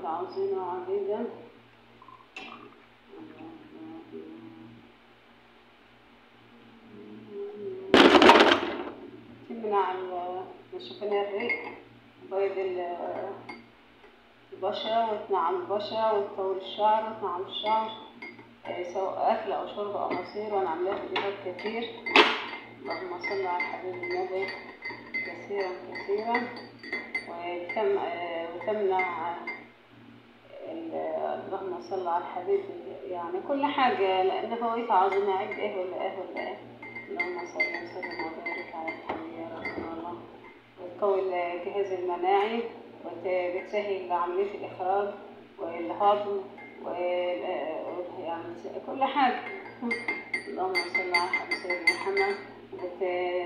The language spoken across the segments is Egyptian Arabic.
عظيمة وعديدة تمنع نشفان الريق بيض ال- البشرة وتنعم البشرة وتطول الشعر وتنعم الشعر آه، سواء أكل أو شرب أو عصير وأنا عاملاها فيديوهات كتير اللهم صل على حبيب النبي كثيرا كثيرا وتم آه، وتمنع ال- اللهم صل على الحبيب يعني كل حاجة لأن فوائدها عظيمة عد إيه ولا إيه ولا إيه اللهم صل وسلم وبارك على الحبيب يا رسول الله وتقوي الجهاز المناعي وبتسهل عملية الإخراج والهضم و يعني كل حاجة اللهم صل على حبيب سيدنا محمد بت...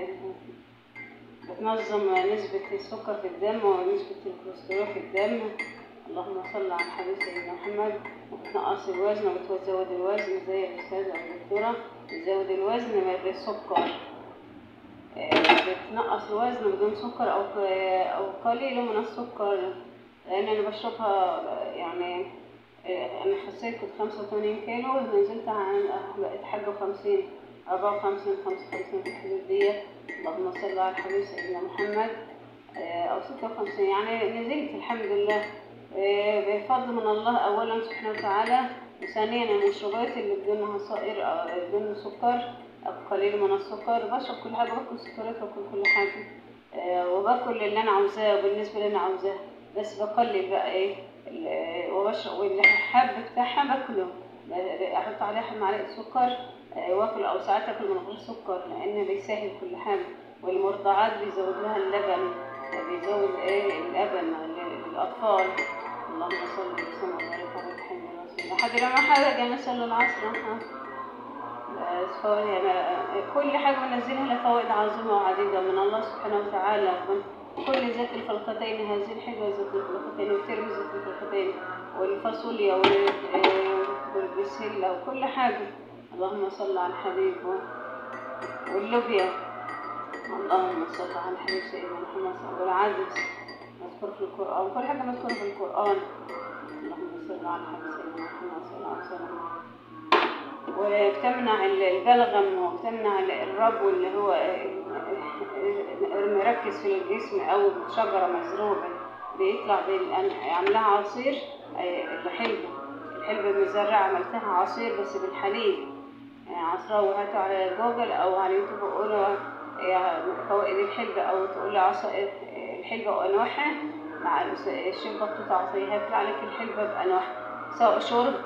بتنظم نسبة السكر في الدم ونسبة الكوليسترول في الدم اللهم صل على حبيب سيدنا محمد وبتنقص الوزن وبتزود الوزن زي الأستاذة أو الدكتورة بتزود الوزن بالسكر آه، بتنقص الوزن بدون سكر أو أو قليل من السكر لأن أنا بشربها آه، يعني آه، أنا خسيت كنت خمسة وثمانين كيلو نزلت عن بقيت حاجة وخمسين أربعة وخمسين خمسة وخمسين في الحدود ديت اللهم صل على الحبيب سيدنا محمد آه، أو ستة وخمسين يعني نزلت الحمد لله آه، بفضل من الله أولا سبحانه وتعالى وثانيا المشروبات اللي بدون عصائر أو بدون سكر أو قليل من السكر بشرب كل حاجة باكل سكريات باكل كل حاجة آه، وباكل اللي أنا عاوزاه بالنسبة اللي أنا عاوزاه بس بقلل بقى إيه ال- وبشرب والحب بتاعها باكله ب- أحط عليها معلقة سكر آه، واكل أو ساعات آكل من غير سكر لأن بيسهل كل حاجة والمرضعات بيزود لها اللبن بيزود إيه اللبن لل- للأطفال اللهم صل وسلم وبارك على محمد رسول الله لحد لما حاجة نسأل العصر ها. بس فوائد يعني كل حاجة بنزلها لها فوائد عظيمة وعديدة من الله سبحانه وتعالى من كل ذات الفلقتين هذه الحلوة ذات الفلقتين والترمذ ذات الفلقتين والفاصوليا وال- آه، والبسلة وكل حاجة اللهم صل على الحبيب و- واللوبيا اللهم صل على الحبيب سيدنا محمد صلى الله عليه وسلم والعدس مذكور في القرآن كل حاجة مذكورة في القرآن اللهم صل على الحبيب سيدنا محمد صلى الله عليه وسلم وبتمنع البلغم وبتمنع الربو اللي هو مركز في الجسم او شجره مزروعه بيطلع بالأن- يعملها عصير الحلبة الحلبة مزرعة عملتها عصير بس بالحليب يعني عصرها وهاتوا على جوجل او على يوتيوب وقولوا يعني فوائد الحلبة او تقولوا عصائر الحلبة وانواعها مع الشيخ بطوط عصير هيطلع لك الحلبة بانواعها سواء شرب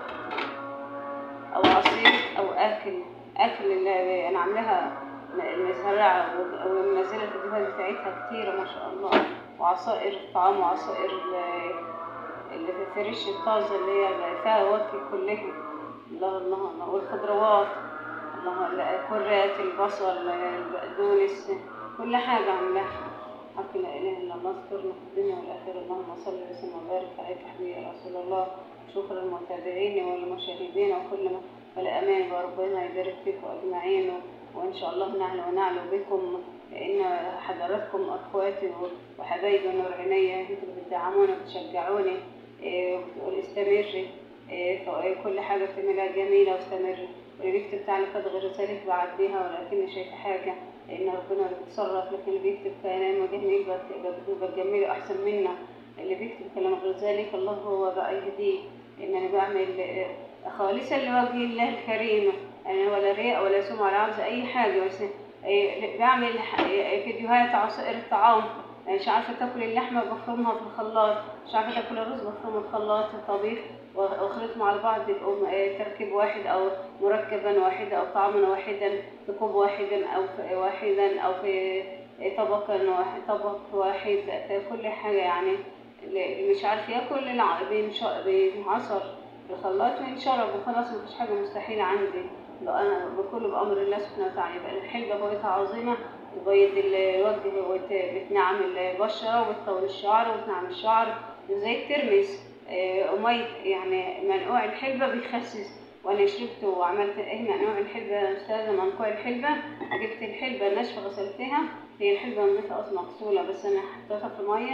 او عصير او اكل اكل اللي انا عاملاها مزرعه ومنزله الفيديوهات بتاعتها كتيره ما شاء الله وعصائر الطعام وعصائر ال- اللي في الفريش الطازه اللي هي فواكه كلها الله الله الله والخضروات الله لا- كرات البصل البقدونس كل حاجه عاملاها حق لا اله الا الله اذكرنا في الدنيا والاخره اللهم صل وسلم وبارك عليك حبيبي يا رسول الله شكرا للمتابعين والمشاهدين وكل ما والأمان وربنا يبارك فيكم أجمعين و- وإن شاء الله نعلو ونعلو بكم لأن حضراتكم أخواتي و- وحبايبي نور عينيا أنتوا بتدعموني وبتشجعوني إيه، وبتقول استمري إيه، ف- كل حاجة بتعملها جميلة واستمري واللي بيكتب تعليقات غير ذلك بعديها ولكني شايفة حاجة لأن ربنا اللي بيتصرف لكن اللي بيكتب كلام وجهني بتجمله أحسن منا اللي بيكتب كلام غير ذلك الله هو بقى يهديه ان انا بعمل آه، خالصا لوجه الله الكريم انا ولا رياء ولا سمعة ولا عاوزة اي حاجة بس آه، بعمل ح- آه، فيديوهات عصائر الطعام آه، مش عارفة تاكل اللحمة بفرمها في الخلاط مش عارفة تاكل الرز بفرمه في الخلاط في الطبيخ واخلطهم على بعض يبقوا آه، تركيب واحد او مركبا واحدا او طعاما واحدا في كوب واحدا او في واحدا او في طبقا واحد طبق واحد في كل حاجة يعني اللي مش عارف ياكل الع- بينش- بينعصر في الخلاط وينشرب وخلاص مفيش حاجة مستحيلة عندي لو أنا بكل بأمر الله سبحانه وتعالى يبقى الحلبة فوائدها عظيمة تبيض الوجه وبتنعم البشرة وبتطول الشعر وبتنعم الشعر زي الترمس آه، ومية يعني منقوع الحلبة بيخسس وأنا شربته وعملت إيه منقوع الحلبة يا أستاذة منقوع الحلبة جبت الحلبة ناشفة غسلتها هي الحلبة نضيفة أصلا مغسولة بس أنا حطيتها في مية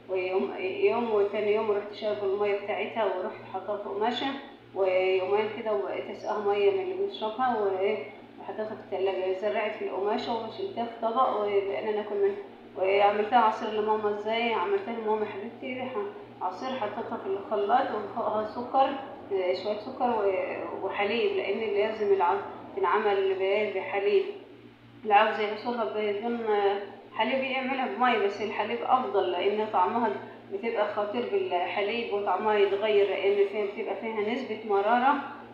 ويوم يوم وتاني يوم رحت شارب المية بتاعتها ورحت حطها في قماشة ويومين كده وبقيت اسقاها مية من اللي بنشربها و- وحطيتها في التلاجة زرعت في القماشة وشلتها في طبق وبقينا ناكل منها وعملتها عصير لماما ازاي عملتها لماما حبيبتي ح- عصير حطيتها في الخلاط وفوقها سكر آه، شوية سكر و- وحليب لأن لازم الع- تنعمل ب- بحليب اللي عاوز يعصرها بدون حليب يعملها بمية بس الحليب أفضل لأن طعمها بتبقى خطير بالحليب وطعمها يتغير لأن فيها بتبقى فيها نسبة مرارة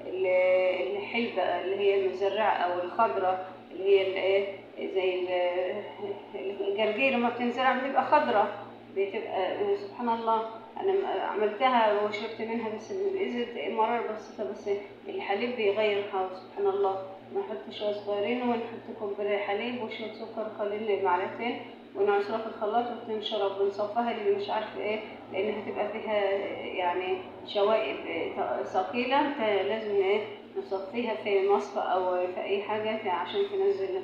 ال- الحلبة اللي هي المزرعة أو الخضرة اللي هي ال- زي ال- الجرجير لما بتنزرع بتبقى خضرة بتبقى سبحان الله أنا م- عملتها وشربت منها بس نزلت المرار بسيطة بس الحليب بيغيرها سبحان الله نحط شوية صغيرين ونحط كوباية حليب وشوية سكر قليل معلقتين ونعصرها في الخلاط وتنشرب ونصفها اللي مش عارفة ايه لأن هتبقى فيها يعني شوائب ثقيلة فلازم ايه نصفيها في مصفى أو في أي حاجة عشان تنزل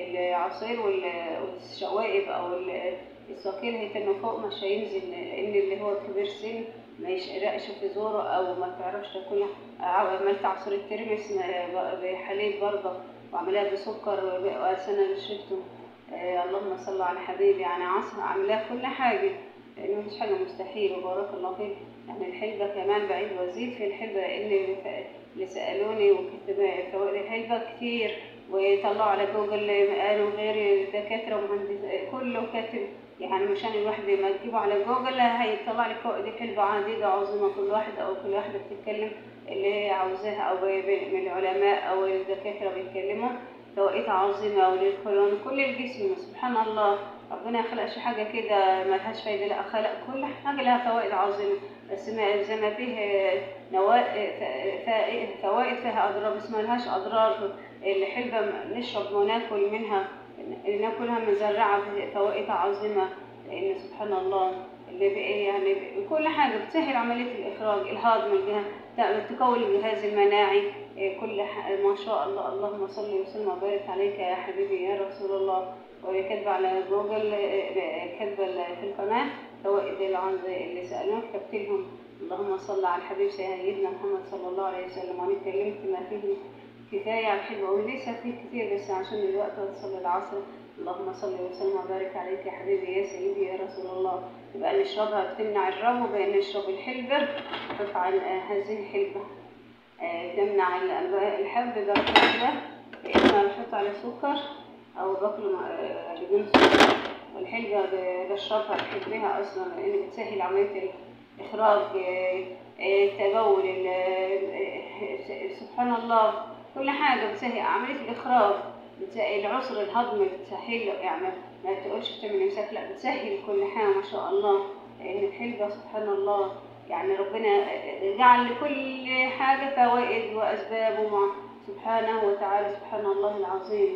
العصير وال- والشوائب أو ال- الثقيل هيتنه فوق مش هينزل لأن اللي هو كبير سن ما يشرقش في زوره أو ما تعرفش تاكلها عملت عصير الترمس م- بحليب برضه وعملها بسكر وأنا اللي شربته آه، اللهم صل على حبيبي يعني عصر عاملاه كل حاجة لأنه مفيش حاجة مستحيل وبارك الله فيك يعني الحلبة كمان بعيد وزيد في الحلبة اللي اللي سألوني وكتب فوائد الحلبة كتير ويطلعوا على جوجل قالوا غير الدكاترة ومهندس كله كاتب يعني مشان الواحد ما تجيبه على جوجل هيطلع لك فوائد الحلبة عديدة عظيمة كل واحدة أو كل واحدة بتتكلم اللي هي عاوزاها أو من العلماء أو الدكاترة بيتكلموا فوائد عظيمة وللقولون كل الجسم سبحان الله ربنا خلقش حاجة كده ملهاش فايدة لا خلق كل حاجة لها فوائد عظيمة بس ما زي ما فيه نوا... ف- ف- فوائد فيها أضرار بس ملهاش أضرار الحلبة نشرب وناكل منها ناكلها مزرعة فوائدها عظيمة لأن سبحان الله اللي بقى يعني كل حاجة بتسهل عملية الإخراج الهضم الجهاز تقوي الجهاز المناعي إيه، كل ح... ما شاء الله اللهم صل وسلم وبارك عليك يا حبيبي يا رسول الله وهي كاتبة على جوجل إيه، كاتبة في القناة فوائد العنز اللي سألوك كتبت لهم اللهم صل على الحبيب سيدنا محمد صلى الله عليه وسلم وأنا اتكلمت ما فيه كفاية على الحلوة ولسه فيه كتير بس عشان الوقت وصل العصر اللهم صل وسلم وبارك عليك يا حبيبي يا سيدي يا رسول الله يبقى نشربها بتمنع الربو بأن نشرب الحلبة نحط على هذه الحلبة آه، تمنع ال- الحب ده كده يا إما نحط عليه سكر أو باكله مع- آه، بدون سكر والحلبة ب- بشربها بحبها أصلا لأن بتسهل عملية الإخراج آه، آه، التبول ال- آه، سبحان الله كل حاجة بتسهل عملية الإخراج بتسهل العسر الهضم بتسهل يعني ما تقولش بتعمل إمساك لا بتسهل كل حاجة ما شاء الله لأن الحلبة سبحان الله يعني ربنا جعل لكل حاجة فوائد وأسباب ومع سبحانه وتعالى سبحان الله العظيم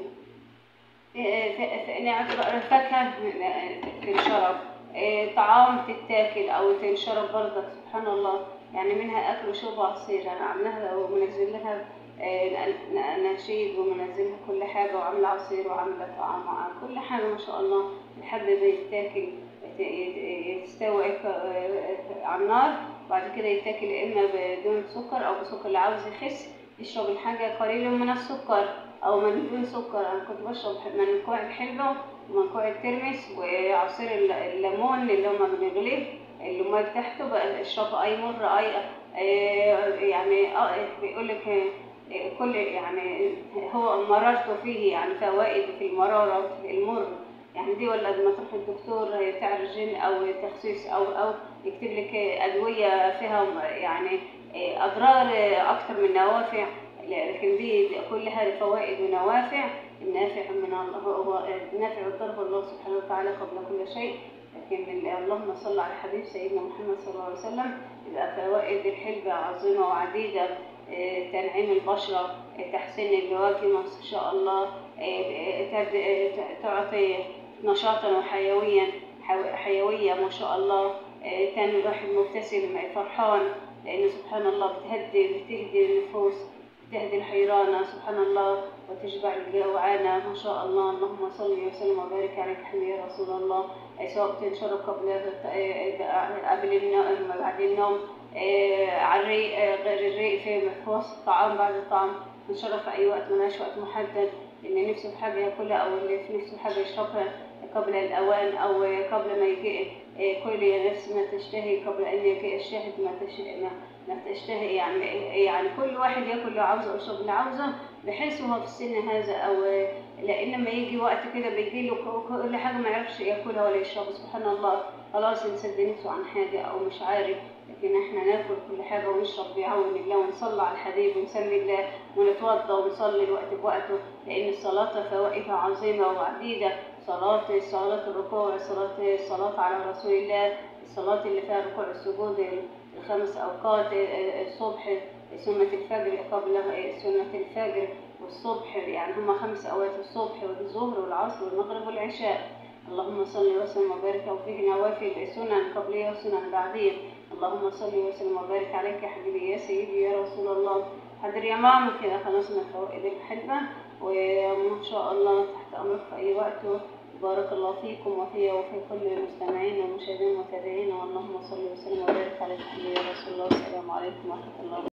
فاكهة تنشرب إيه، طعام تتاكل أو تنشرب برضك سبحان الله يعني منها أكل وشرب وعصير أنا عاملاها ومنزل لها إيه، ن- ن- نشيد ومنزلها كل حاجة وعاملة عصير وعاملة طعام وعاملة كل حاجة ما شاء الله لحد ما يتاكل يت- يت- يستوي ك- على النار بعد كده يتاكل يا إما بدون سكر أو بسكر اللي عاوز يخس يشرب الحاجة قليلا من السكر أو من دون سكر أنا كنت بشرب منكوع الحلبة ومنكوع الترمس وعصير الل- الليمون اللي هما بنغليه الليمون بتاعته بقى اشربه أي مر أي آه، يعني آه، بيقول لك كل يعني هو مررته فيه يعني فوائد في المرارة وفي المر يعني دي ولا لما تروح الدكتور بتاع الرجيم او تخسيس او او يكتب لك ادويه فيها يعني اضرار اكتر من نوافع لكن دي كلها فوائد ونوافع النافع من الله هو النافع والضر هو الله سبحانه وتعالى قبل كل شيء لكن اللهم صل على حبيب سيدنا محمد صلى الله عليه وسلم يبقى فوائد الحلبة عظيمة وعديدة آه، تنعيم البشرة آه، تحسين الوجه ما شاء الله آه، تد- آه، تعطي نشاطا وحيويا حو- حيوية ما شاء الله آه، كان الواحد مبتسم فرحان لأن سبحان الله بتهدي بتهدي النفوس تهدي الحيرانة سبحان الله وتشبع الجوعانة ما شاء الله اللهم صل وسلم وبارك عليك حبيبي يا رسول الله آه، سواء بتنشرب قبل آه، قبل النوم بعد النوم آه، على الريق آه، غير الريق في في وسط الطعام بعد الطعام تنشرب في أي وقت ملهاش وقت محدد اللي نفسه في حاجة ياكلها أو اللي في نفسه حاجة يشربها قبل الأوان أو قبل ما يجي آه، كل يا نفس ما تشتهي قبل أن يجيء الشاهد ما تشتهي ما ما تشتهي يعني يعني كل واحد ياكل اللي عاوزه ويشرب اللي عاوزه بحيث هو في السن هذا او لان لما يجي وقت كده بيجي له ك- كل حاجه ما يعرفش ياكلها ولا يشربها سبحان الله خلاص انسد نفسه عن حاجه او مش عارف لكن احنا ناكل كل حاجه ونشرب بعون الله ونصلي على الحبيب ونسمي الله ونتوضا ونصلي الوقت بوقته لان الصلاه فوائدها عظيمه وعديده صلاه صلاه الركوع صلاه الصلاه على رسول الله الصلاه اللي فيها الركوع السجود الخمس أوقات الصبح سنة الفجر قبل سنة الفجر والصبح يعني هما خمس أوقات الصبح والظهر والعصر والمغرب والعشاء اللهم صل وسلم وبارك وفيه نوافل سنن قبلية وسنن بعدية اللهم صل وسلم وبارك عليك يا حبيبي يا سيدي يا رسول الله حاضر يا ماما كده خلصنا فوائد الحلبة وإن شاء الله تحت أمرك في أي وقت بارك الله فيكم وفي وفي كل المستمعين والمشاهدين والمتابعين واللهم صل وسلم وبارك على حبيبي يا رسول الله والسلام عليكم ورحمة الله